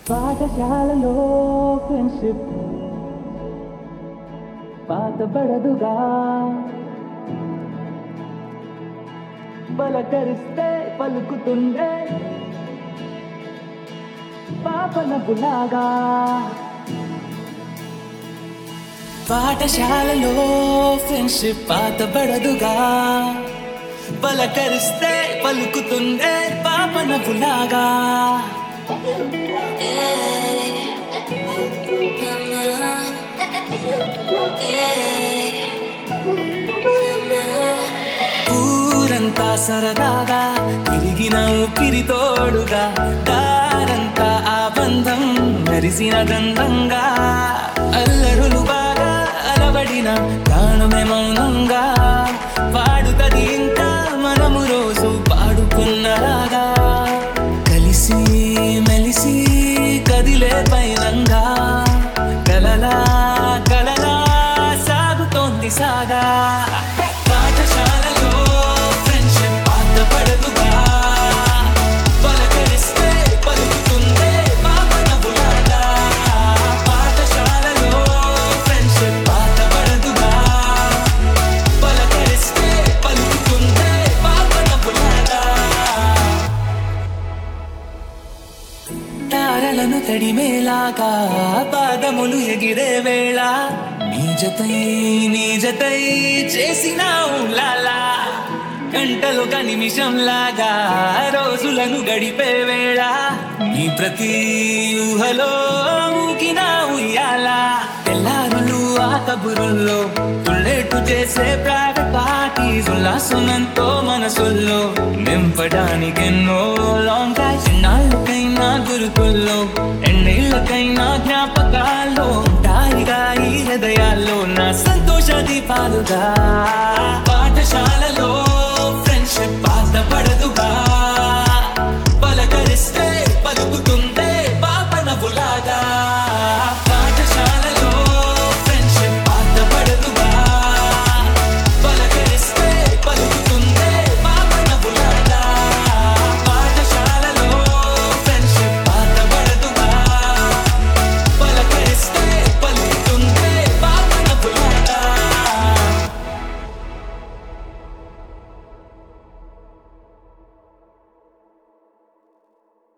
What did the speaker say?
పాఠశాలలో ఫ్రెండ్షిప్ పాతబడదుగా పలకరిస్తే పలుకుతుండే పాపన బులాగా పాఠశాలలో ఫ్రెండ్షిప్ పాతబడదుగా పలకరిస్తే పలుకుతుండే పాపన బులాగా ఊరంతా సరదాగా తిరిగిన ఊపిరి తోడుగా దారంతా ఆ బంధం మెరిసిన దండంగా అల్లరులు బాగా అలవడిన ప్రాణమే మౌనంగా పాడుతది ఇంకా మనము రోజు పాడుకున్నలాగా కలిసి మెలిసి కదిలే పైనంగా కలలా కలలా సాగుతోంది సాగా పాఠశాలలో ఫ్రెండ్షిప్ పాతపడదుగా పలకరిస్తే పలుకుతుందే పాపన బులాగా పాఠశాలలో ఫ్రెండ్షిప్ పాతపడదుగా పలకరిస్తే పలుకుతుందే పాపన బులాగా తారలను తడిమేలాగా పాదములు ఎగిరే వేళ నీ జతై నీ జతై చేసినావు లాలా గంటలు ఒక నిమిషం లాగా రోజులను గడిపే వేళ నీ ప్రతి ఊహలో ఊగిన ఉయ్యాలా తెల్లారులు ఆ కబురుల్లో తుళ్ళేటు చేసే ప్రైవేట్ పార్టీస్ ఉల్లాసనంతో మనసుల్లో నింపడానికెన్నో లాంగ్ డ్రైవ్స్ నాళ్ళకైనా గురుకుల్లో ఎన్నేళ్ళకైనా జ్ఞాపకాల్లో ఉంటాయిగా ఈ హృదయాల్లో నా సంతోష దీపాలుగా